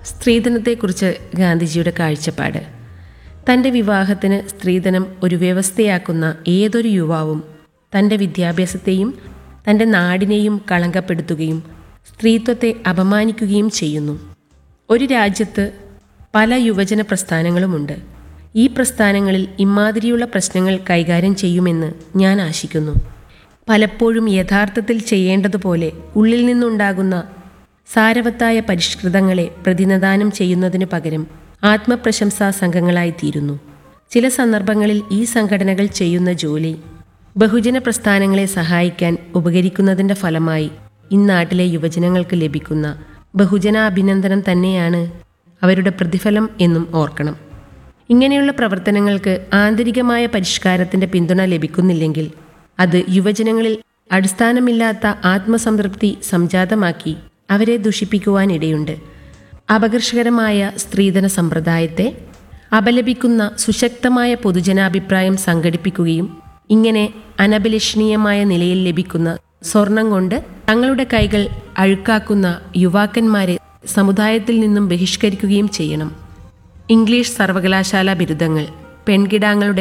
സ്ത്രീധനത്തെക്കുറിച്ച് ഗാന്ധിജിയുടെ കാഴ്ചപ്പാട് തൻ്റെ വിവാഹത്തിന് സ്ത്രീധനം ഒരു വ്യവസ്ഥയാക്കുന്ന ഏതൊരു യുവാവും തൻ്റെ വിദ്യാഭ്യാസത്തെയും തൻ്റെ നാടിനെയും കളങ്കപ്പെടുത്തുകയും സ്ത്രീത്വത്തെ അപമാനിക്കുകയും ചെയ്യുന്നു ഒരു രാജ്യത്ത് പല യുവജന പ്രസ്ഥാനങ്ങളുമുണ്ട് ഈ പ്രസ്ഥാനങ്ങളിൽ ഇമാതിരിയുള്ള പ്രശ്നങ്ങൾ കൈകാര്യം ചെയ്യുമെന്ന് ഞാൻ ആശിക്കുന്നു പലപ്പോഴും യഥാർത്ഥത്തിൽ ചെയ്യേണ്ടതുപോലെ ഉള്ളിൽ നിന്നുണ്ടാകുന്ന സാരവത്തായ പരിഷ്കൃതങ്ങളെ പ്രതിനിധാനം ചെയ്യുന്നതിനു പകരം ആത്മപ്രശംസാ സംഘങ്ങളായി തീരുന്നു ചില സന്ദർഭങ്ങളിൽ ഈ സംഘടനകൾ ചെയ്യുന്ന ജോലി ബഹുജന പ്രസ്ഥാനങ്ങളെ സഹായിക്കാൻ ഉപകരിക്കുന്നതിൻ്റെ ഫലമായി ഇന്നാട്ടിലെ യുവജനങ്ങൾക്ക് ലഭിക്കുന്ന ബഹുജനാഭിനന്ദനം തന്നെയാണ് അവരുടെ പ്രതിഫലം എന്നും ഓർക്കണം ഇങ്ങനെയുള്ള പ്രവർത്തനങ്ങൾക്ക് ആന്തരികമായ പരിഷ്കാരത്തിന്റെ പിന്തുണ ലഭിക്കുന്നില്ലെങ്കിൽ അത് യുവജനങ്ങളിൽ അടിസ്ഥാനമില്ലാത്ത ആത്മസംതൃപ്തി സംജാതമാക്കി അവരെ ദുഷിപ്പിക്കുവാനിടയുണ്ട് അപകർഷകരമായ സ്ത്രീധന സമ്പ്രദായത്തെ അപലപിക്കുന്ന സുശക്തമായ പൊതുജനാഭിപ്രായം സംഘടിപ്പിക്കുകയും ഇങ്ങനെ അനഭിലഷണീയമായ നിലയിൽ ലഭിക്കുന്ന സ്വർണം കൊണ്ട് തങ്ങളുടെ കൈകൾ അഴുക്കാക്കുന്ന യുവാക്കന്മാരെ സമുദായത്തിൽ നിന്നും ബഹിഷ്കരിക്കുകയും ചെയ്യണം ഇംഗ്ലീഷ് സർവകലാശാല ബിരുദങ്ങൾ പെൺകിടാങ്ങളുടെ